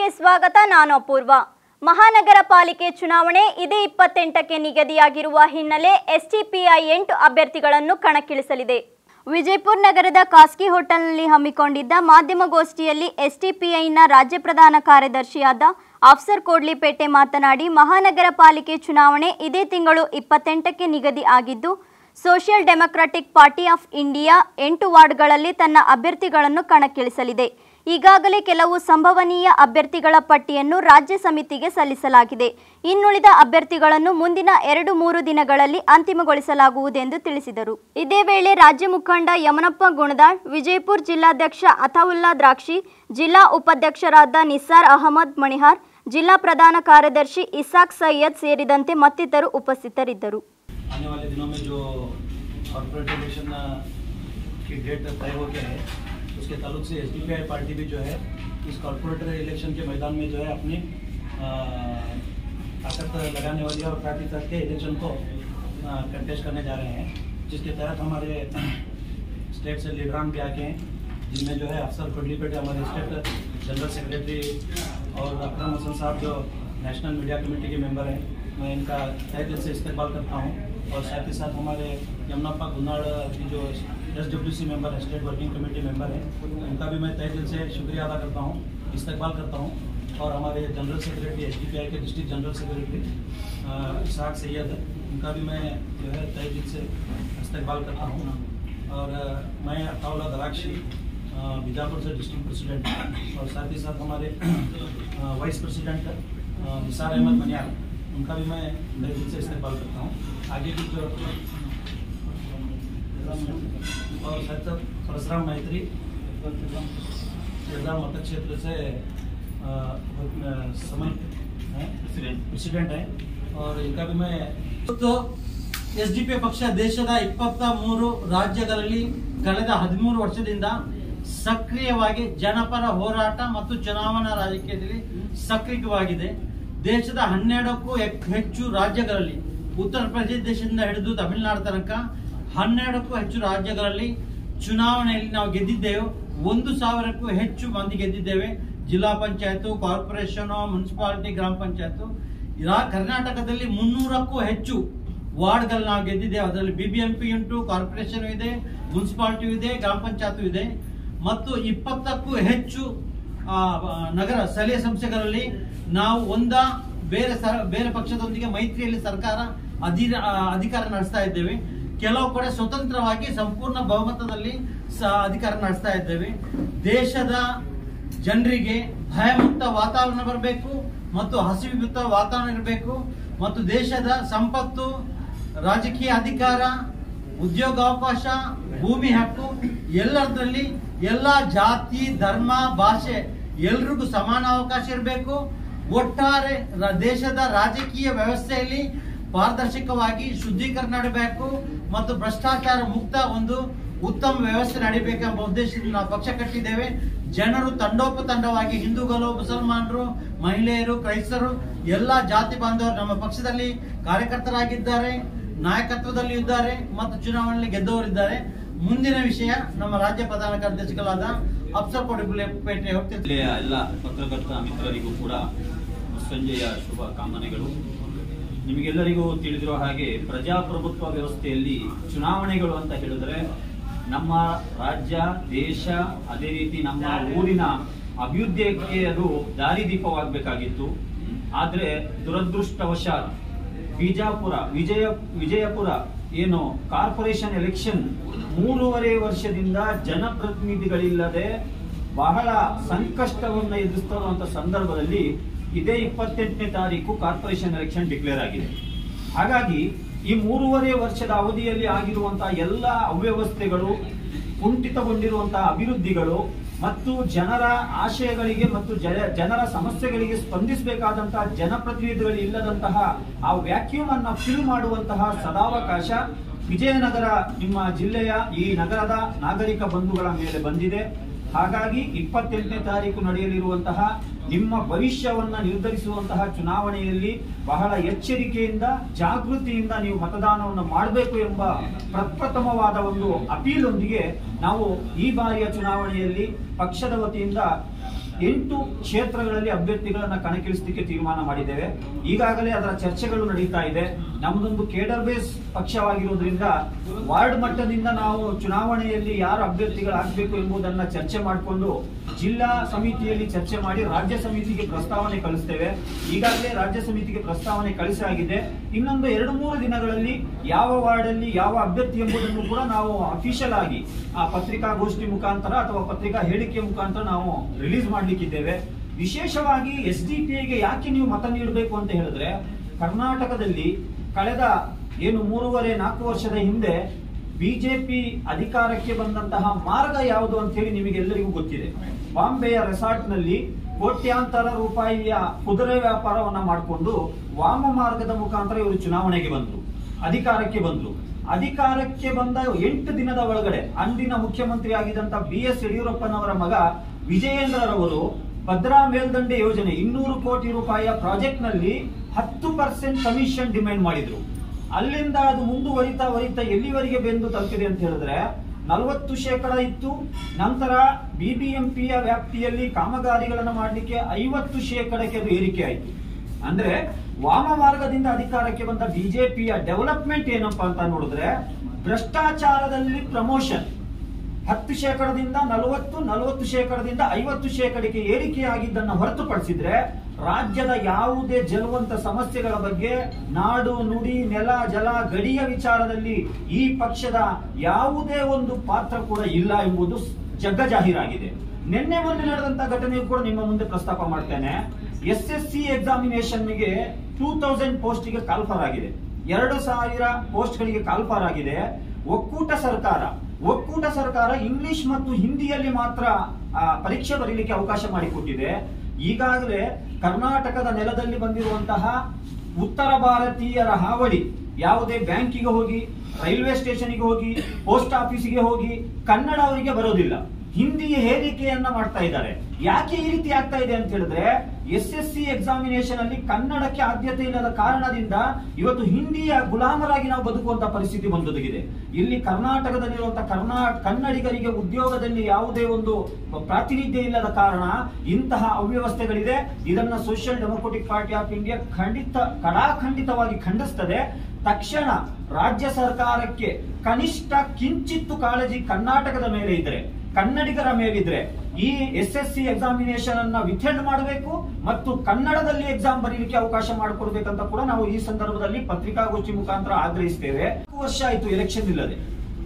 ನ್ಯೂಸ್ಗೆ ಸ್ವಾಗತ ನಾನು ಅಪೂರ್ವ ಮಹಾನಗರ ಪಾಲಿಕೆ ಚುನಾವಣೆ ಇದೇ ಇಪ್ಪತ್ತೆಂಟಕ್ಕೆ ನಿಗದಿಯಾಗಿರುವ ಹಿನ್ನೆಲೆ ಎಸ್ಟಿಪಿಐ ಎಂಟು ಅಭ್ಯರ್ಥಿಗಳನ್ನು ಕಣಕ್ಕಿಳಿಸಲಿದೆ ವಿಜಯಪುರ ನಗರದ ಖಾಸಗಿ ಹೋಟೆಲ್ನಲ್ಲಿ ಹಮ್ಮಿಕೊಂಡಿದ್ದ ಮಾಧ್ಯಮಗೋಷ್ಠಿಯಲ್ಲಿ ಎಸ್ಟಿಪಿಐನ ರಾಜ್ಯ ಪ್ರಧಾನ ಕಾರ್ಯದರ್ಶಿಯಾದ ಅಫ್ಸರ್ ಕೋಡ್ಲಿಪೇಟೆ ಮಾತನಾಡಿ ಮಹಾನಗರ ಪಾಲಿಕೆ ಚುನಾವಣೆ ಇದೇ ತಿಂಗಳು ಇಪ್ಪತ್ತೆಂಟಕ್ಕೆ ನಿಗದಿ ಆಗಿದ್ದು social democratic party of India ಎಂಟು ವಾರ್ಡ್ಗಳಲ್ಲಿ ತನ್ನ ಅಭ್ಯರ್ಥಿಗಳನ್ನು ಕಣಕ್ಕಿಳಿಸಲಿದೆ ಈಗಾಗಲೇ ಕೆಲವು ಸಂಭವನೀಯ ಅಭ್ಯರ್ಥಿಗಳ ಪಟ್ಟಿಯನ್ನು ರಾಜ್ಯ ಸಮಿತಿಗೆ ಸಲ್ಲಿಸಲಾಗಿದೆ ಇನ್ನುಳಿದ ಅಭ್ಯರ್ಥಿಗಳನ್ನು ಮುಂದಿನ ಎರಡು ಮೂರು ದಿನಗಳಲ್ಲಿ ಅಂತಿಮಗೊಳಿಸಲಾಗುವುದೆಂದು ತಿಳಿಸಿದರು ಇದೇ ವೇಳೆ ರಾಜ್ಯ ಮುಖಂಡ ಯಮನಪ್ಪ ಗುಣದಾಳ್ ವಿಜಯಪುರ ಜಿಲ್ಲಾಧ್ಯಕ್ಷ ಅಥವುಲ್ಲಾ ದ್ರಾಕ್ಷಿ ಜಿಲ್ಲಾ ಉಪಾಧ್ಯಕ್ಷರಾದ ನಿಸಾರ್ ಅಹಮದ್ ಮಣಿಹಾರ್ ಜಿಲ್ಲಾ ಪ್ರಧಾನ ಕಾರ್ಯದರ್ಶಿ ಇಸಾಕ್ ಸೈಯದ್ ಸೇರಿದಂತೆ ಮತ್ತಿತರರು ಉಪಸ್ಥಿತರಿದ್ದರು आने वाले दिनों में जो कॉर्पोरेट इलेक्शन की डेट तय हो गया है उसके ताल्लुक से एस पार्टी भी जो है इस कॉर्पोरेटर इलेक्शन के मैदान में जो है अपनी अ, ताकत लगाने वाली और पार्टी करके इलेक्शन को कंटेस्ट करने जा रहे हैं जिसके तहत हमारे स्टेट से लीडरान भी आके हैं जिनमें जो है अफसर कुडलीपेटे हमारे स्टेट जनरल सेक्रेटरी और अकरम हसन साहब जो नेशनल मीडिया कमेटी के मेंबर हैं मैं इनका तय दिल से इस्तेमाल करता हूँ और साथ ही साथ हमारे यमुनापा गुन्नाड़ की जो एस डब्ल्यू सी मेम्बर है स्टेट वर्किंग कमेटी मेंबर है उनका भी मैं तय दिल से शुक्रिया अदा करता हूँ इस्तेमाल करता हूँ और हमारे general secretary H K district general secretary Isaq Syed उनका भी मैं जो है तय दिल से इस्तेमाल करता हूँ और अ, मैं अताउल्ला दराक्षी अ, बीजापुर से डिस्ट्रिक्ट प्रेसिडेंट और साथ ही साथ हमारे अ, वाइस प्रेसिडेंट अ, निसार अहमद बनियाल उनका भी मैं नए दिल से इस्तेमाल करता हूँ आगे भी जो और साथ साथ परशुराम मैत्री केदार मत क्षेत्र से अ, अ, समन हैं प्रेसिडेंट है और इनका भी मैं ಇವತ್ತು ಎಸ್ ಡಿ ಪಿ ಪಕ್ಷ ದೇಶದ ಇಪ್ಪತ್ತ ಮೂರು ರಾಜ್ಯಗಳಲ್ಲಿ ಕಳೆದ ಹದಿಮೂರು ವರ್ಷದಿಂದ ಸಕ್ರಿಯವಾಗಿ ಜನಪರ ಹೋರಾಟ ಮತ್ತು ಚುನಾವಣಾ ರಾಜಕೀಯದಲ್ಲಿ ಸಕ್ರಿಯವಾಗಿದೆ ದೇಶದ ಹನ್ನೆರಡಕ್ಕೂ ಹೆಕ್- ಹೆಚ್ಚು ರಾಜ್ಯಗಳಲ್ಲಿ ಉತ್ತರ ಪ್ರದೇಶದಿಂದ ಹಿಡಿದು ತಮಿಳುನಾಡು ತನಕ ಹನ್ನೆರಡಕ್ಕೂ ಹೆಚ್ಚು ರಾಜ್ಯಗಳಲ್ಲಿ ಚುನಾವಣೆಯಲ್ಲಿ ನಾವು ಗೆದ್ದಿದ್ದೇವೆ ಒಂದು ಸಾವಿರಕ್ಕೂ ಹೆಚ್ಚು ಮಂದಿ ಗೆದ್ದಿದ್ದೇವೆ ಜಿಲ್ಲಾ ಪಂಚಾಯತ್ ಕಾರ್ಪೊರೇಷನ್ ಮುನ್ಸಿಪಾಲಿಟಿ ಗ್ರಾಮ ಪಂಚಾಯತ್ ಇರಾ- ಕರ್ನಾಟಕದಲ್ಲಿ ಮುನ್ನೂರಕ್ಕೂ ಹೆಚ್ಚು ವಾರ್ಡ್ಗಳು ನಾವು ಗೆದ್ದಿದ್ದೇವೆ ಅದರಲ್ಲಿ ಬಿಬಿಎಂಪಿ ಉಂಟು ಕಾರ್ಪೊರೇಷನ್ ಇದೆ ಮುನ್ಸಿಪಾಲಿಟಿ ಇದೆ ಗ್ರಾಮ ಪಂಚಾಯತ್ ಇದೆ ಮತ್ತು ಇಪ್ಪತ್ತಕ್ಕೂ ಹೆಚ್ಚು ಆ, ಆ, ನಗರ ಸ್ಥಳೀಯ ಸಂಸ್ಥೆಗಳಲ್ಲಿ ನಾವು ಒಂದ ಬೇರೆ ಸರ್- ಬೇರೆ ಪಕ್ಷದೊಂದಿಗೆ ಮೈತ್ರಿಯಲ್ಲಿ ಸರ್ಕಾರ ಅಧೀನ ಆ, ಅಧಿಕಾರ ನಡೆಸ್ತಾ ಇದ್ದೇವೆ ಕೆಲವು ಕಡೆ ಸ್ವತಂತ್ರವಾಗಿ ಸಂಪೂರ್ಣ ಬಹುಮತದಲ್ಲಿ ಸ ಅಧಿಕಾರ ನಡೆಸ್ತಾ ಇದ್ದೇವೆ ದೇಶದ ಜನರಿಗೆ ಭಯಮುಕ್ತ ವಾತಾವರಣ ಬರಬೇಕು ಮತ್ತು ಹಸಿವಿಯುಕ್ತ ವಾತಾವರಣ ಇರಬೇಕು ಮತ್ತು ದೇಶದ ಸಂಪತ್ತು ರಾಜಕೀಯ ಅಧಿಕಾರ ಉದ್ಯೋಗಾವಕಾಶ ಭೂಮಿ ಹಕ್ಕು ಎಲ್ಲದರಲ್ಲಿ ಎಲ್ಲ ಜಾತಿ ಧರ್ಮ ಭಾಷೆ ಎಲ್ರಿಗೂ ಸಮಾನ ಅವಕಾಶ ಇರಬೇಕು ಒಟ್ಟಾರೆ ರ- ದೇಶದ ರಾಜಕೀಯ ವ್ಯವಸ್ಥೆಯಲ್ಲಿ ಪಾರದರ್ಶಕವಾಗಿ ಶುದ್ಧೀಕರಣ ನಡಬೇಕು ಮತ್ತು ಭ್ರಷ್ಟಾಚಾರ ಮುಕ್ತ ಒಂದು ಉತ್ತಮ ವ್ಯವಸ್ಥೆ ನಡಿಬೇಕೆಂಬ ಉದ್ದೇಶದಿಂದ ನಾವು ಪಕ್ಷ ಕಟ್ಟಿದ್ದೇವೆ ಜನರು ತಂಡೋಪತಂಡವಾಗಿ ಹಿಂದೂಗಳು ಮುಸಲ್ಮಾನರು ಮಹಿಳೆಯರು ಕ್ರೈಸ್ತರು ಎಲ್ಲಾ ಜಾತಿ ಬಾಂಧವರು ನಮ್ಮ ಪಕ್ಷದಲ್ಲಿ ಕಾರ್ಯಕರ್ತರಾಗಿದ್ದಾರೆ ನಾಯಕತ್ವದಲ್ಲಿ ಇದ್ದಾರೆ ಮತ್ತು ಚುನಾವಣೆಯಲ್ಲಿ ಗೆದ್ದವರಿದ್ದಾರೆ ಮುಂದಿನ ವಿಷಯ ನಮ್ಮ ರಾಜ್ಯ ಪ್ರಧಾನ ಕಾರ್ಯದರ್ಶಿಗಳಾದ ಅಫ್ಸರ್ ಪೇಟೆ ಅವರು ತಿಳಿಸಿದ್ದಾರೆ. ಜಿಲ್ಲೆಯ ಎಲ್ಲ ಪತ್ರಕರ್ತ ಮಿತ್ರರಿಗೂ ಕೂಡ ಸಂಜೆಯ ಶುಭ ಕಾಮನೆಗಳು ನಿಮಗೆಲ್ಲರಿಗೂ ತಿಳಿದಿರೋ ಹಾಗೆ ಪ್ರಜಾಪ್ರಭುತ್ವ ವ್ಯವಸ್ಥೆಯಲ್ಲಿ ಚುನಾವಣೆಗಳು ಅಂತ ಹೇಳಿದ್ರೆ ನಮ್ಮ ರಾಜ್ಯ ದೇಶ ಅದೇ ರೀತಿ ನಮ್ಮ ಊರಿನ ಅಭಿವೃದ್ಧಿಗೆ ಅದು ದಾರಿದೀಪವಾಗಬೇಕಾಗಿತ್ತು ಆದ್ರೆ ದುರದೃಷ್ಟವಶಾತ್ ಬಿಜಾಪುರ ವಿಜಯ ವಿಜಯಪುರ ಏನು ಕಾರ್ಪೊರೇಷನ್ ಎಲೆಕ್ಷನ್ ಮೂರುವರೆ ವರ್ಷದಿಂದ ಜನಪ್ರತಿನಿಧಿಗಳಿಲ್ಲದೆ ಬಹಳ ಸಂಕಷ್ಟವನ್ನು ಎದುರಿಸ್ತಾ ಇರುವಂತ ಸಂದರ್ಭದಲ್ಲಿ ಇದೇ ಇಪ್ಪತ್ತೆಂಟನೇ ತಾರೀಕು ಕಾರ್ಪೊರೇಷನ್ ಎಲೆಕ್ಷನ್ ಡಿಕ್ಲೇರ್ ಆಗಿದೆ ಹಾಗಾಗಿ ಈ ಮೂರುವರೆ ವರ್ಷದ ಅವಧಿಯಲ್ಲಿ ಆಗಿರುವಂತಹ ಎಲ್ಲ ಅವ್ಯವಸ್ಥೆಗಳು ಕುಂಠಿತಗೊಂಡಿರುವಂತಹ ಅಭಿವೃದ್ಧಿಗಳು ಮತ್ತು ಜನರ ಆಶಯಗಳಿಗೆ ಮತ್ತು ಜನ- ಜನರ ಸಮಸ್ಯೆಗಳಿಗೆ ಸ್ಪಂದಿಸಬೇಕಾದಂತಹ ಜನಪ್ರತಿನಿಧಿಗಳು ಇಲ್ಲದಂತಹ ಆ ವ್ಯಾಕ್ಯೂಮ್ ಅನ್ನ ಫಿಲ್ ಮಾಡುವಂತಹ ಸದಾವಕಾಶ ವಿಜಯನಗರ ನಿಮ್ಮ ಜಿಲ್ಲೆಯ ಈ ನಗರದ ನಾಗರಿಕ ಬಂಧುಗಳ ಮೇಲೆ ಬಂದಿದೆ ಹಾಗಾಗಿ ಇಪ್ಪತ್ತೆಂಟನೇ ತಾರೀಕು ನಡೆಯಲಿರುವಂತಹ ನಿಮ್ಮ ಭವಿಷ್ಯವನ್ನ ನಿರ್ಧರಿಸುವಂತಹ ಚುನಾವಣೆಯಲ್ಲಿ ಬಹಳ ಎಚ್ಚರಿಕೆಯಿಂದ ಜಾಗೃತಿಯಿಂದ ನೀವು ಮತದಾನವನ್ನು ಮಾಡಬೇಕು ಎಂಬ ಪ್ರಪ್ರಥಮವಾದ ಒಂದು ಅಪೀಲ್ ಒಂದಿಗೆ ನಾವು ಈ ಬಾರಿಯ ಚುನಾವಣೆಯಲ್ಲಿ ಪಕ್ಷದ ವತಿಯಿಂದ ಎಂಟು ಕ್ಷೇತ್ರಗಳಲ್ಲಿ ಅಭ್ಯರ್ಥಿಗಳನ್ನ ಕಣಕ್ಕಿಳಿಸಲಿಕ್ಕೆ ತೀರ್ಮಾನ ಮಾಡಿದ್ದೇವೆ ಈಗಾಗಲೇ ಅದರ ಚರ್ಚೆಗಳು ನಡೀತಾ ಇದೆ ನಮ್ಮದೊಂದು ಕೇಡರ್ ಬೇಸ್ ಪಕ್ಷವಾಗಿರೋದ್ರಿಂದ ವಾರ್ಡ್ ಮಟ್ಟದಿಂದ ನಾವು ಚುನಾವಣೆಯಲ್ಲಿ ಯಾರು ಅಭ್ಯರ್ಥಿಗಳಾಗಬೇಕು ಎಂಬುದನ್ನ ಚರ್ಚೆ ಮಾಡಿಕೊಂಡು ಜಿಲ್ಲಾ ಸಮಿತಿಯಲ್ಲಿ ಚರ್ಚೆ ಮಾಡಿ ರಾಜ್ಯ ಸಮಿತಿಗೆ ಪ್ರಸ್ತಾವನೆ ಕಳಿಸ್ತೇವೆ ಈಗಾಗಲೇ ರಾಜ್ಯ ಸಮಿತಿಗೆ ಪ್ರಸ್ತಾವನೆ ಕಳಿಸಾಗಿದೆ ಇನ್ನೊಂದು ಎರಡು ಮೂರು ದಿನಗಳಲ್ಲಿ ಯಾವ ವಾರ್ಡ್ ಅಲ್ಲಿ ಯಾವ ಅಭ್ಯರ್ಥಿ ಎಂಬುದನ್ನು ಕೂಡ ನಾವು ಅಫಿಷಿಯಲ್ ಆಗಿ ಆ ಪತ್ರಿಕಾಗೋಷ್ಠಿ ಮುಖಾಂತರ ಅಥವಾ ಪತ್ರಿಕಾ ಹೇಳಿಕೆ ಮುಖಾಂತರ ನಾವು ರಿಲೀಸ್ ಮಾಡ್ಲಿಕ್ಕಿದ್ದೇವೆ ವಿಶೇಷವಾಗಿ ಎಸ್ ಡಿ ಪಿ ಐಗೆ ಯಾಕೆ ನೀವು ಮತ ನೀಡಬೇಕು ಅಂತ ಹೇಳಿದ್ರೆ ಕರ್ನಾಟಕದಲ್ಲಿ ಕಳೆದ ಏನು ಮೂರುವರೆ ನಾಲ್ಕು ವರ್ಷದ ಹಿಂದೆ ಬಿಜೆಪಿ ಅಧಿಕಾರಕ್ಕೆ ಬಂದಂತಹ ಮಾರ್ಗ ಯಾವುದು ಅಂತ ಹೇಳಿ ನಿಮಗೆಲ್ಲರಿಗೂ ಗೊತ್ತಿದೆ ಬಾಂಬೆಯ ರೆಸಾರ್ಟ್ ನಲ್ಲಿ ಕೋಟ್ಯಾಂತರ ರೂಪಾಯಿಯ ಕುದುರೆ ವ್ಯಾಪಾರವನ್ನ ಮಾಡಿಕೊಂಡು ವಾಮ ಮಾರ್ಗದ ಮುಖಾಂತರ ಇವರು ಚುನಾವಣೆಗೆ ಬಂದ್ರು ಅಧಿಕಾರಕ್ಕೆ ಬಂದ್ರು ಅಧಿಕಾರಕ್ಕೆ ಬಂದ ಎಂಟು ದಿನದ ಒಳಗಡೆ ಅಂದಿನ ಮುಖ್ಯಮಂತ್ರಿ ಆಗಿದ್ದಂತ ಬಿ ಎಸ್ ಯಡಿಯೂರಪ್ಪನವರ ಮಗ ವಿಜಯೇಂದ್ರರವರು ಭದ್ರಾ ಮೇಲ್ದಂಡೆ ಯೋಜನೆ ಇನ್ನೂರು ಕೋಟಿ ರೂಪಾಯಿಯ ಪ್ರಾಜೆಕ್ಟ್ ನಲ್ಲಿ ಹತ್ತು ಪರ್ಸೆಂಟ್ ಕಮಿಷನ್ ಡಿಮ್ಯಾಂಡ್ ಮಾಡಿದ್ರು ಅಲ್ಲಿಂದ ಅದು ಮುಂದುವರಿತಾ ವರಿತಾ ಎಲ್ಲಿವರೆಗೆ ಬೆಂದು ತಲುಪಿದೆ ಅಂತ ಹೇಳಿದ್ರೆ ನಲವತ್ತು ಶೇಕಡ ಇತ್ತು ನಂತರ ಬಿಬಿಎಂಪಿಯ ವ್ಯಾಪ್ತಿಯಲ್ಲಿ ಕಾಮಗಾರಿಗಳನ್ನು ಮಾಡಲಿಕ್ಕೆ ಐವತ್ತು ಶೇಕಡಕ್ಕೆ ಅದು ಏರಿಕೆ ಆಯಿತು ಅಂದ್ರೆ ವಾಮ ಮಾರ್ಗದಿಂದ ಅಧಿಕಾರಕ್ಕೆ ಬಂದ ಬಿಜೆಪಿಯ ಡೆವಲಪ್ಮೆಂಟ್ ಏನಪ್ಪಾ ಅಂತ ನೋಡಿದ್ರೆ ಭ್ರಷ್ಟಾಚಾರದಲ್ಲಿ ಪ್ರಮೋಷನ್ ಹತ್ತು ಶೇಕಡದಿಂದ ನಲವತ್ತು ನಲವತ್ತು ಶೇಕಡದಿಂದ ಐವತ್ತು ಶೇಕಡಕ್ಕೆ ಏರಿಕೆಯಾಗಿದ್ದನ್ನು ಹೊರತುಪಡಿಸಿದ್ರೆ ರಾಜ್ಯದ ಯಾವುದೇ ಜಲವಂತ ಸಮಸ್ಯೆಗಳ ಬಗ್ಗೆ ನಾಡು ನುಡಿ ನೆಲ ಜಲ ಗಡಿಯ ವಿಚಾರದಲ್ಲಿ ಈ ಪಕ್ಷದ ಯಾವುದೇ ಒಂದು ಪಾತ್ರ ಕೂಡ ಇಲ್ಲ ಎಂಬುದು ಜಗ್ಗಜಾಹೀರಾಗಿದೆ ನಿನ್ನೆ ಮೊನ್ನೆ ನಡೆದಂತ ಘಟನೆಯು ಕೂಡ ನಿಮ್ಮ ಮುಂದೆ ಪ್ರಸ್ತಾಪ ಮಾಡ್ತೇನೆ ಎಸ್ ಎಸ್ ಸಿ ಎಕ್ಸಾಮಿನೇಷನ್ಗೆ ಟೂ ತೌಸಂಡ್ ಪೋಸ್ಟ್ಗೆ ಕಾಲ್ಫರ್ ಆಗಿದೆ ಎರಡು ಸಾವಿರ ಪೋಸ್ಟ್ಗಳಿಗೆ ಕಾಲ್ಫರ್ ಆಗಿದೆ ಒಕ್ಕೂಟ ಸರ್ಕಾರ ಒಕ್ಕೂಟ ಸರ್ಕಾರ ಇಂಗ್ಲಿಷ್ ಮತ್ತು ಹಿಂದಿಯಲ್ಲಿ ಮಾತ್ರ ಆ, ಪರೀಕ್ಷೆ ಬರೀಲಿಕ್ಕೆ ಅವಕಾಶ ಮಾಡಿಕೊಟ್ಟಿದೆ ಈಗಾಗಲೇ ಕರ್ನಾಟಕದ ನೆಲದಲ್ಲಿ ಬಂದಿರುವಂತಹ ಉತ್ತರ ಭಾರತೀಯರ ಹಾವಳಿ ಯಾವುದೇ ಬ್ಯಾಂಕಿಗೆ ಹೋಗಿ ರೈಲ್ವೆ ಸ್ಟೇಷನ್ಗೆ ಹೋಗಿ ಪೋಸ್ಟ್ ಆಫೀಸಿಗೆ ಹೋಗಿ ಕನ್ನಡ ಅವರಿಗೆ ಬರೋದಿಲ್ಲ ಹಿಂದಿಯ ಹೇರಿಕೆಯನ್ನ ಮಾಡ್ತಾ ಇದ್ದಾರೆ ಯಾಕೆ ಈ ರೀತಿ ಆಗ್ತಾ ಇದೆ ಅಂತ ಹೇಳಿದ್ರೆ ಎಸ್ ಎಸ್ ಸಿ ಎಕ್ಸಾಮಿನೇಷನ್ ಅಲ್ಲಿ ಕನ್ನಡಕ್ಕೆ ಆದ್ಯತೆ ಇಲ್ಲದ ಕಾರಣದಿಂದ ಇವತ್ತು ಹಿಂದಿಯ ಗುಲಾಮರಾಗಿ ನಾವು ಬದುಕುವಂತ ಪರಿಸ್ಥಿತಿ ಬಂದೊದಗಿದೆ ಇಲ್ಲಿ ಕರ್ನಾಟಕದಲ್ಲಿರುವಂತಹ ಕರ್ನಾ ಕನ್ನಡಿಗರಿಗೆ ಉದ್ಯೋಗದಲ್ಲಿ ಯಾವುದೇ ಒಂದು ಪ್ರಾತಿನಿಧ್ಯ ಇಲ್ಲದ ಕಾರಣ ಇಂತಹ ಅವ್ಯವಸ್ಥೆಗಳಿದೆ ಇದನ್ನ social democratic party of India ಖಂಡಿತ ಕಡಾಖಂಡಿತವಾಗಿ ಖಂಡಿಸ್ತದೆ ತಕ್ಷಣ ರಾಜ್ಯ ಸರ್ಕಾರಕ್ಕೆ ಕನಿಷ್ಠ ಕಿಂಚಿತ್ತು ಕಾಳಜಿ ಕರ್ನಾಟಕದ ಮೇಲೆ ಇದ್ರೆ ಕನ್ನಡಿಗರ ಮೇಲಿದ್ರೆ ಈ ಎಸ್ ಎಸ್ ಸಿ ಎಕ್ಸಾಮಿನೇಷನ್ ಅನ್ನ ವಿಥೆಂಡ್ ಮಾಡಬೇಕು ಮತ್ತು ಕನ್ನಡದಲ್ಲಿ ಎಕ್ಸಾಮ್ ಬರೀಲಿಕ್ಕೆ ಅವಕಾಶ ಮಾಡಿಕೊಡ್ಬೇಕಂತ ಕೂಡ ನಾವು ಈ ಸಂದರ್ಭದಲ್ಲಿ ಪತ್ರಿಕಾಗೋಷ್ಠಿ ಮುಖಾಂತರ ಆಗ್ರಹಿಸ್ತೇವೆ ನಾಲ್ಕು ವರ್ಷ ಆಯ್ತು ಎಲೆಕ್ಷನ್ ಇಲ್ಲದೆ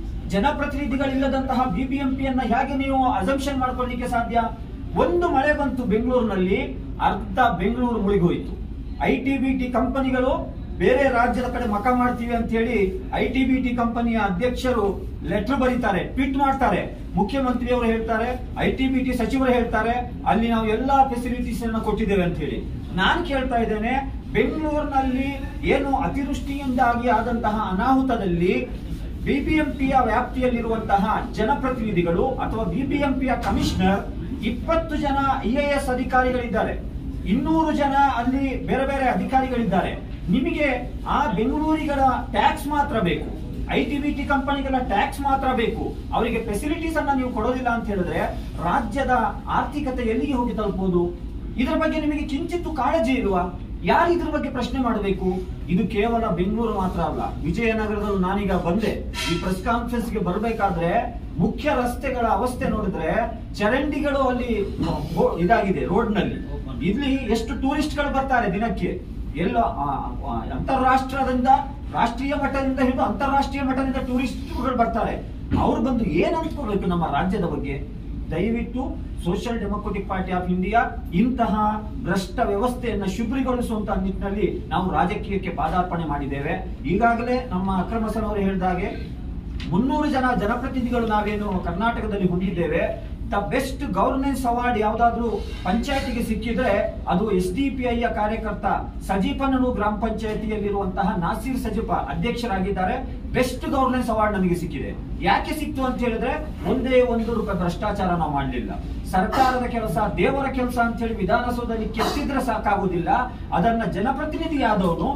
ಜನಪ್ರತಿನಿಧಿಗಳಿಲ್ಲದಂತಹ ಬಿಬಿಎಂಪಿಯನ್ನ ಹೇಗೆ ನೀವು ಅಸಂಪ್ಷನ್ ಮಾಡ್ಕೊಳ್ಳಿಕ್ಕೆ ಸಾಧ್ಯ ಒಂದು ಮಳೆ ಬಂತು ಬೆಂಗಳೂರಿನಲ್ಲಿ ಅರ್ಧ ಬೆಂಗಳೂರು ಮುಳುಗೋಯ್ತು ಐ ಟಿ ಬಿ ಟಿ ಕಂಪನಿಗಳು ಬೇರೆ ರಾಜ್ಯದ ಕಡೆ ಮಕ ಮಾಡ್ತೀವಿ ಅಂತ ಹೇಳಿ ಐ ಟಿ ಬಿ ಟಿ ಕಂಪನಿಯ ಅಧ್ಯಕ್ಷರು ಲೆಟರ್ ಬರೀತಾರೆ ಟ್ವೀಟ್ ಮಾಡ್ತಾರೆ ಮುಖ್ಯಮಂತ್ರಿಯವರು ಹೇಳ್ತಾರೆ ಐ ಟಿ ಬಿ ಟಿ ಸಚಿವರು ಹೇಳ್ತಾರೆ ಅಲ್ಲಿ ನಾವು ಎಲ್ಲಾ ಫೆಸಿಲಿಟೀಸ್ ಅನ್ನ ಕೊಟ್ಟಿದ್ದೇವೆ ಅಂತ ಹೇಳಿ ನಾನು ಕೇಳ್ತಾ ಇದ್ದೇನೆ ಬೆಂಗಳೂರಿನಲ್ಲಿ ಏನು ಅತಿವೃಷ್ಟಿಯಿಂದಾಗಿ ಆದಂತಹ ಅನಾಹುತದಲ್ಲಿ ಬಿಬಿಎಂಪಿಯ ವ್ಯಾಪ್ತಿಯಲ್ಲಿರುವಂತಹ ಜನಪ್ರತಿನಿಧಿಗಳು ಅಥವಾ ಬಿಬಿಎಂಪಿಯ ಕಮಿಷನರ್ ಇಪ್ಪತ್ತು ಜನ ಐ ಎ ಎಸ್ ಅಧಿಕಾರಿಗಳಿದ್ದಾರೆ ಇನ್ನೂರು ಜನ ಅಲ್ಲಿ ಬೇರೆ ಬೇರೆ ಅಧಿಕಾರಿಗಳಿದ್ದಾರೆ ನಿಮಗೆ ಆ ಬೆಂಗಳೂರಿಗಳ ಟ್ಯಾಕ್ಸ್ ಮಾತ್ರ ಬೇಕು ಐ ಟಿ ಬಿ ಟಿ ಕಂಪನಿಗಳ ಟ್ಯಾಕ್ಸ್ ಮಾತ್ರ ಬೇಕು ಅವರಿಗೆ ಫೆಸಿಲಿಟೀಸ್ ಅನ್ನ ನೀವು ಕೊಡೋದಿಲ್ಲ ಅಂತ ಹೇಳಿದ್ರೆ ರಾಜ್ಯದ ಆರ್ಥಿಕತೆ ಎಲ್ಲಿಗೆ ಹೋಗಿ ತಲುಪಬಹುದು ಇದರ ಬಗ್ಗೆ ನಿಮಗೆ ಕಿಂಚಿತ್ತು ಕಾಳಜಿ ಇಲ್ವಾ ಯಾರು ಇದ್ರ ಬಗ್ಗೆ ಪ್ರಶ್ನೆ ಮಾಡಬೇಕು ಇದು ಕೇವಲ ಬೆಂಗಳೂರು ಮಾತ್ರ ಅಲ್ಲ ವಿಜಯನಗರದಲ್ಲಿ ನಾನೀಗ ಬಂದೆ ಈ ಪ್ರೆಸ್ ಕಾನ್ಫರೆನ್ಸ್ ಗೆ ಬರಬೇಕಾದ್ರೆ ಮುಖ್ಯ ರಸ್ತೆಗಳ ಅವಸ್ಥೆ ನೋಡಿದ್ರೆ ಚರಂಡಿಗಳು ಅಲ್ಲಿ ಹೋ- ಇದಾಗಿದೆ ರೋಡ್ ನಲ್ಲಿ ಇಲ್ಲಿ ಎಷ್ಟು ಟೂರಿಸ್ಟ್ ಗಳು ಬರ್ತಾರೆ ದಿನಕ್ಕೆ ಎಲ್ಲ ಆ, ಆ, ಅಂತಾರಾಷ್ಟ್ರದಿಂದ ರಾಷ್ಟ್ರೀಯ ಮಟ್ಟದಿಂದ ಹಿಡಿದು ಅಂತಾರಾಷ್ಟ್ರೀಯ ಮಟ್ಟದಿಂದ ಟೂರಿಸ್ಟ್ಗಳು ಬರ್ತಾರೆ ಅವ್ರು ಬಂದು ಏನ್ ಅನ್ಕೋಬೇಕು ನಮ್ಮ ರಾಜ್ಯದ ಬಗ್ಗೆ ದಯವಿಟ್ಟು social democratic party of India ಇಂತಹ ಭ್ರಷ್ಟ ವ್ಯವಸ್ಥೆಯನ್ನ ಶುಭ್ರಿಗೊಳಿಸುವಂತ ನಿಟ್ಟಿನಲ್ಲಿ ನಾವು ರಾಜಕೀಯಕ್ಕೆ ಪಾದಾರ್ಪಣೆ ಮಾಡಿದ್ದೇವೆ ಈಗಾಗಲೇ ನಮ್ಮ ಅಕ್ರಮ ಸರ್ ಅವರು ಹೇಳಿದಾಗೆ ಮುನ್ನೂರು ಜನ ಜನಪ್ರತಿನಿಧಿಗಳು ನಾವೇನು ಕರ್ನಾಟಕದಲ್ಲಿ ಹೊಂದಿದ್ದೇವೆ ದ ಬೆಸ್ಟ್ ಗವರ್ನೆನ್ಸ್ ಅವಾರ್ಡ್ ಯಾವ್ದಾದ್ರು ಪಂಚಾಯತಿಗೆ ಸಿಕ್ಕಿದ್ರೆ ಅದು ಎಸ್ ಡಿ ಪಿ ಐಯ ಕಾರ್ಯಕರ್ತ ಸಜೀಪನನು ಗ್ರಾಮ ಪಂಚಾಯತಿಯಲ್ಲಿರುವಂತಹ ನಾಸೀರ್ ಸಜೀಪ ಅಧ್ಯಕ್ಷರಾಗಿದ್ದಾರೆ ಬೆಸ್ಟ್ ಗವರ್ನೆನ್ಸ್ ಅವಾರ್ಡ್ ನನಗೆ ಸಿಕ್ಕಿದೆ ಯಾಕೆ ಸಿಕ್ತು ಅಂತ ಹೇಳಿದ್ರೆ ಒಂದೇ ಒಂದು ರೂಪಾಯಿ ಭ್ರಷ್ಟಾಚಾರ ನಾವು ಮಾಡಲಿಲ್ಲ ಸರ್ಕಾರದ ಕೆಲಸ ದೇವರ ಕೆಲಸ ಅಂತ ಹೇಳಿ ವಿಧಾನಸೌಧದಲ್ಲಿ ಕೆತ್ತಿದ್ರೆ ಸಾಕಾಗುವುದಿಲ್ಲ ಅದನ್ನ ಜನಪ್ರತಿನಿಧಿಯಾದವನು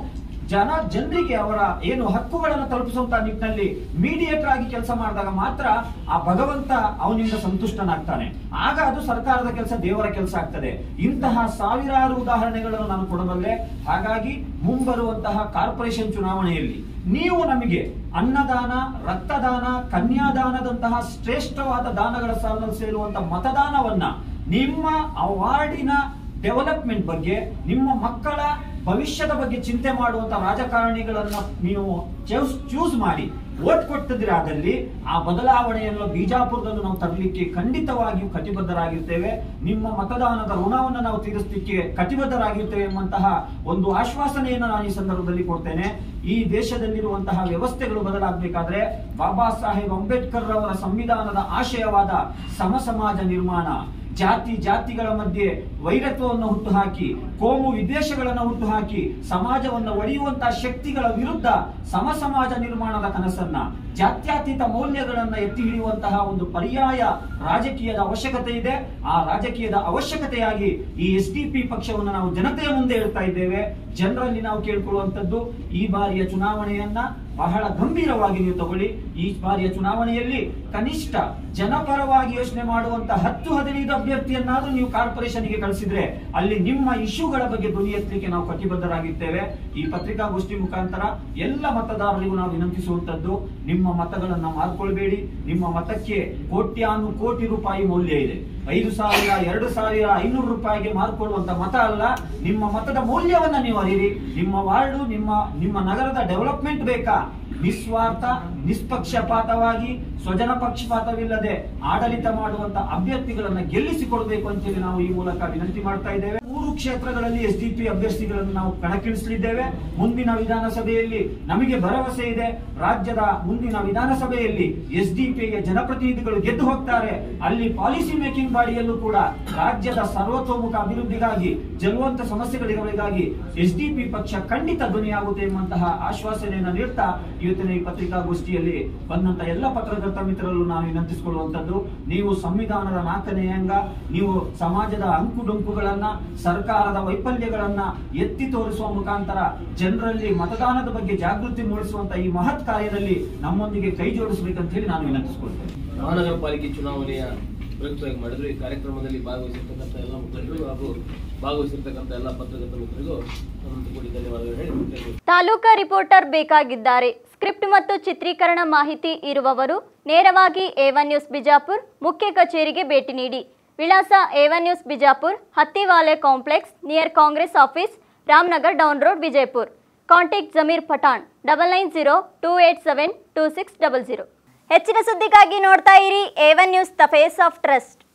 ಜನ ಜನರಿಗೆ ಅವರ ಏನು ಹಕ್ಕುಗಳನ್ನು ತಲುಪಿಸುವಂತ ನಿಟ್ಟಿನಲ್ಲಿ ಮೀಡಿಯೇಟರ್ ಆಗಿ ಕೆಲಸ ಮಾಡಿದಾಗ ಮಾತ್ರ ಆ ಭಗವಂತ ಅವನಿಂದ ಸಂತುಷ್ಟನಾಗ್ತಾನೆ ಆಗ ಅದು ಸರ್ಕಾರದ ಕೆಲಸ ದೇವರ ಕೆಲಸ ಆಗ್ತದೆ ಇಂತಹ ಸಾವಿರಾರು ಉದಾಹರಣೆಗಳನ್ನು ನಾನು ಕೊಡಬಲ್ಲೆ ಹಾಗಾಗಿ ಮುಂಬರುವಂತಹ ಕಾರ್ಪೊರೇಷನ್ ಚುನಾವಣೆಯಲ್ಲಿ ನೀವು ನಮಗೆ ಅನ್ನದಾನ ರಕ್ತದಾನ ಕನ್ಯಾದಾನದಂತಹ ಶ್ರೇಷ್ಠವಾದ ದಾನಗಳ ಸಾಲಿನಲ್ಲಿ ಸೇರುವಂತ ಮತದಾನವನ್ನ ನಿಮ್ಮ ಅವಾರ್ಡಿನ ಡೆವಲಪ್ಮೆಂಟ್ ಬಗ್ಗೆ ನಿಮ್ಮ ಮಕ್ಕಳ ಭವಿಷ್ಯದ ಬಗ್ಗೆ ಚಿಂತೆ ಮಾಡುವಂತ ರಾಜಕಾರಣಿಗಳನ್ನ ನೀವು ಚೂಸ್ ಮಾಡಿ ವೋಟ್ ಕೊಟ್ಟದಿರಾದಲ್ಲಿ ಆ ಬದಲಾವಣೆಯನ್ನು ಬಿಜಾಪುರದಲ್ಲೂ ನಾವು ತರಲಿಕ್ಕೆ ಖಂಡಿತವಾಗಿಯೂ ಕಟಿಬದ್ಧರಾಗಿರ್ತೇವೆ ನಿಮ್ಮ ಮತದಾನದ ಋಣವನ್ನು ನಾವು ತೀರಿಸಲಿಕ್ಕೆ ಕಟಿಬದ್ಧರಾಗಿರ್ತೇವೆ ಎಂಬಂತಹ ಒಂದು ಆಶ್ವಾಸನೆಯನ್ನು ನಾನು ಈ ಸಂದರ್ಭದಲ್ಲಿ ಕೊಡ್ತೇನೆ ಈ ದೇಶದಲ್ಲಿರುವಂತಹ ವ್ಯವಸ್ಥೆಗಳು ಬದಲಾಗಬೇಕಾದ್ರೆ ಬಾಬಾ ಸಾಹೇಬ್ ಅಂಬೇಡ್ಕರ್ ಅವರ ಸಂವಿಧಾನದ ಆಶಯವಾದ ಸಮ ಸಮಾಜ ನಿರ್ಮಾಣ ಜಾತಿ ಜಾತಿಗಳ ಮಧ್ಯೆ ವೈರತ್ವವನ್ನು ಹುಟ್ಟುಹಾಕಿ ಕೋಮು ವಿದ್ವೇಷಗಳನ್ನು ಹುಟ್ಟುಹಾಕಿ ಸಮಾಜವನ್ನು ಒಡೆಯುವಂತಹ ಶಕ್ತಿಗಳ ವಿರುದ್ಧ ಸಮ ಸಮಾಜ ನಿರ್ಮಾಣದ ಕನಸನ್ನ ಜಾತ್ಯತೀತ ಮೌಲ್ಯಗಳನ್ನ ಎತ್ತಿ ಹಿಡಿಯುವಂತಹ ಒಂದು ಪರ್ಯಾಯ ರಾಜಕೀಯದ ಅವಶ್ಯಕತೆ ಇದೆ ಆ ರಾಜಕೀಯದ ಅವಶ್ಯಕತೆಯಾಗಿ ಈ ಎಸ್ ಡಿ ಪಿ ಪಕ್ಷವನ್ನು ನಾವು ಜನತೆಯ ಮುಂದೆ ಇಡ್ತಾ ಇದ್ದೇವೆ ಜನರಲ್ಲಿ ನಾವು ಕೇಳ್ಕೊಳ್ಳುವಂತದ್ದು ಈ ಬಾರಿಯ ಚುನಾವಣೆಯನ್ನ ಬಹಳ ಗಂಭೀರವಾಗಿ ನೀವು ತಗೊಳ್ಳಿ ಈ ಬಾರಿಯ ಚುನಾವಣೆಯಲ್ಲಿ ಕನಿಷ್ಠ ಜನಪರವಾಗಿ ಯೋಚನೆ ಮಾಡುವಂತ ಹತ್ತು ಹದಿನೈದು ಅಭ್ಯರ್ಥಿಯನ್ನಾದ್ರೂ ನೀವು ಕಾರ್ಪೊರೇಷನ್ಗೆ ಕಳಿಸಿದ್ರೆ ಅಲ್ಲಿ ನಿಮ್ಮ ಇಶ್ಯೂಗಳ ಬಗ್ಗೆ ಧ್ವನಿ ಎತ್ತಲಿಕ್ಕೆ ನಾವು ಕಟಿಬದ್ಧರಾಗಿರ್ತೇವೆ ಈ ಪತ್ರಿಕಾಗೋಷ್ಠಿ ಮುಖಾಂತರ ಎಲ್ಲ ಮತದಾರರಿಗೂ ನಾವು ವಿನಂತಿಸುವಂತದ್ದು ನಿಮ್ಮ ಮತಗಳನ್ನ ಮಾರ್ಕೊಳ್ಬೇಡಿ ನಿಮ್ಮ ಮತಕ್ಕೆ ಕೋಟ್ಯಾನು ಕೋಟಿ ರೂಪಾಯಿ ಮೌಲ್ಯ ಇದೆ ಐದು ಸಾವಿರ ಎರಡು ಸಾವಿರ ಐನೂರು ರೂಪಾಯಿಗೆ ಮಾರ್ಕೊಳ್ಳುವಂತ ಮತ ಅಲ್ಲ ನಿಮ್ಮ ಮತದ ಮೌಲ್ಯವನ್ನ ನೀವು ಅರಿಯಿರಿ ನಿಮ್ಮ ವಾರ್ಡು ನಿಮ್ಮ ನಿಮ್ಮ ನಗರದ ಡೆವಲಪ್ಮೆಂಟ್ ಬೇಕಾ ನಿಸ್ವಾರ್ಥ ನಿಷ್ಪಕ್ಷಪಾತವಾಗಿ ಸ್ವಜನ ಪಕ್ಷಪಾತವಿಲ್ಲದೆ ಆಡಳಿತ ಮಾಡುವಂತ ಅಭ್ಯರ್ಥಿಗಳನ್ನ ಗೆಲ್ಲಿಸಿಕೊಡ್ಬೇಕು ಅಂತೇಳಿ ನಾವು ಈ ಮೂಲಕ ವಿನಂತಿ ಮಾಡ್ತಾ ಇದ್ದೇವೆ ಮೂರು ಕ್ಷೇತ್ರಗಳಲ್ಲಿ ಎಸ್ ಡಿ ಪಿ ಅಭ್ಯರ್ಥಿಗಳನ್ನು ನಾವು ಕಣಕ್ಕಿಳಿಸಲಿದ್ದೇವೆ ಮುಂದಿನ ವಿಧಾನಸಭೆಯಲ್ಲಿ ನಮಗೆ ಭರವಸೆ ಇದೆ ರಾಜ್ಯದ ಮುಂದಿನ ವಿಧಾನಸಭೆಯಲ್ಲಿ ಎಸ್ ಡಿ ಪಿಯ ಜನಪ್ರತಿನಿಧಿಗಳು ಗೆದ್ದು ಹೋಗ್ತಾರೆ ಅಲ್ಲಿ ಪಾಲಿಸಿ ಮೇಕಿಂಗ್ ಬಾಡಿಯಲ್ಲೂ ಕೂಡ ರಾಜ್ಯದ ಸರ್ವತೋಮುಖ ಅಭಿವೃದ್ಧಿಗಾಗಿ ಜಲುವಂತ ಸಮಸ್ಯೆಗಳಿಗಾಗಿ ಎಸ್ ಡಿ ಪಿ ಪಕ್ಷ ಖಂಡಿತ ಧ್ವನಿಯಾಗುತ್ತೆ ಎಂಬಂತಹ ಆಶ್ವಾಸನೆಯನ್ನು ನೀಡ್ತಾ ಇವತ್ತಿನ ಈ ಪತ್ರಿಕಾಗೋಷ್ಠಿಯಲ್ಲಿ ಬಂದಂತ ಎಲ್ಲ ಪತ್ರಕರ್ತ ಮಿತ್ರರಲ್ಲೂ ನಾನು ವಿನಂತಿಸಿಕೊಳ್ಳುವಂತದ್ದು ನೀವು ಸಂವಿಧಾನದ ನಾಲ್ಕನೇ ಅಂಗ ನೀವು ಸಮಾಜದ ಅಂಕುಡೊಂಕುಗಳನ್ನ ಸರ್ಕಾರದ ವೈಫಲ್ಯಗಳನ್ನ ಎತ್ತಿ ತೋರಿಸುವ ಮುಖಾಂತರ ಜನರಲ್ಲಿ ಮತದಾನದ ಬಗ್ಗೆ ಜಾಗೃತಿ ಮೂಡಿಸುವಂತ ಈ ಮಹತ್ ಕಾರ್ಯದಲ್ಲಿ ನಮ್ಮೊಂದಿಗೆ ಕೈ ಜೋಡಿಸಬೇಕಂತ ಹೇಳಿ ನಾನು ವಿನಂತಿಸಿಕೊಳ್ತೇನೆ ಮಹಾನಗರ ಪಾಲಿಕೆ ಚುನಾವಣೆಯ ಪ್ರಯುಕ್ತವಾಗಿ ಮಾಡಿದ್ರು ಈ ಕಾರ್ಯಕ್ರಮದಲ್ಲಿ ಭಾಗವಹಿಸಿರ್ತಕ್ಕಂಥ ಎಲ್ಲ ಮುಖಂಡರು ಹಾಗೂ ಭಾಗವಹಿಸಿರ್ತಕ್ಕಂಥ ಎಲ್ಲ ಪತ್ರಕರ್ತ ಮಿತ್ರರಿಗೂ ನನ್ನ ಕೂಡಿ ಧನ್ಯವಾದಗಳು ಹೇಳಿ ಮುಖ್ಯವಾಗಿ ತಾಲೂಕಾ ರಿಪೋರ್ಟರ್ ಬೇಕಾಗಿದ್ದಾರೆ ಸ್ಕ್ರಿಪ್ಟ್ ಮತ್ತು ಚಿತ್ರೀಕರಣ ಮಾಹಿತಿ ಇರುವವರು ನೇರವಾಗಿ ಏವನ್ ನ್ಯೂಸ್ ಬಿಜಾಪುರ್ ಮುಖ್ಯ ಕಚೇರಿಗೆ ಭೇಟಿ ನೀಡಿ ವಿಳಾಸ Avon news Bijapur Hattiwale complex near Congress office Ramanagar down road Vijayapur contact Zameer Pathan double nine zero two eight seven two six double zero ಹೆಚ್ಚಿನ ಸುದ್ದಿಗಾಗಿ ನೋಡ್ತಾ ಇರಿ Avon news the face of trust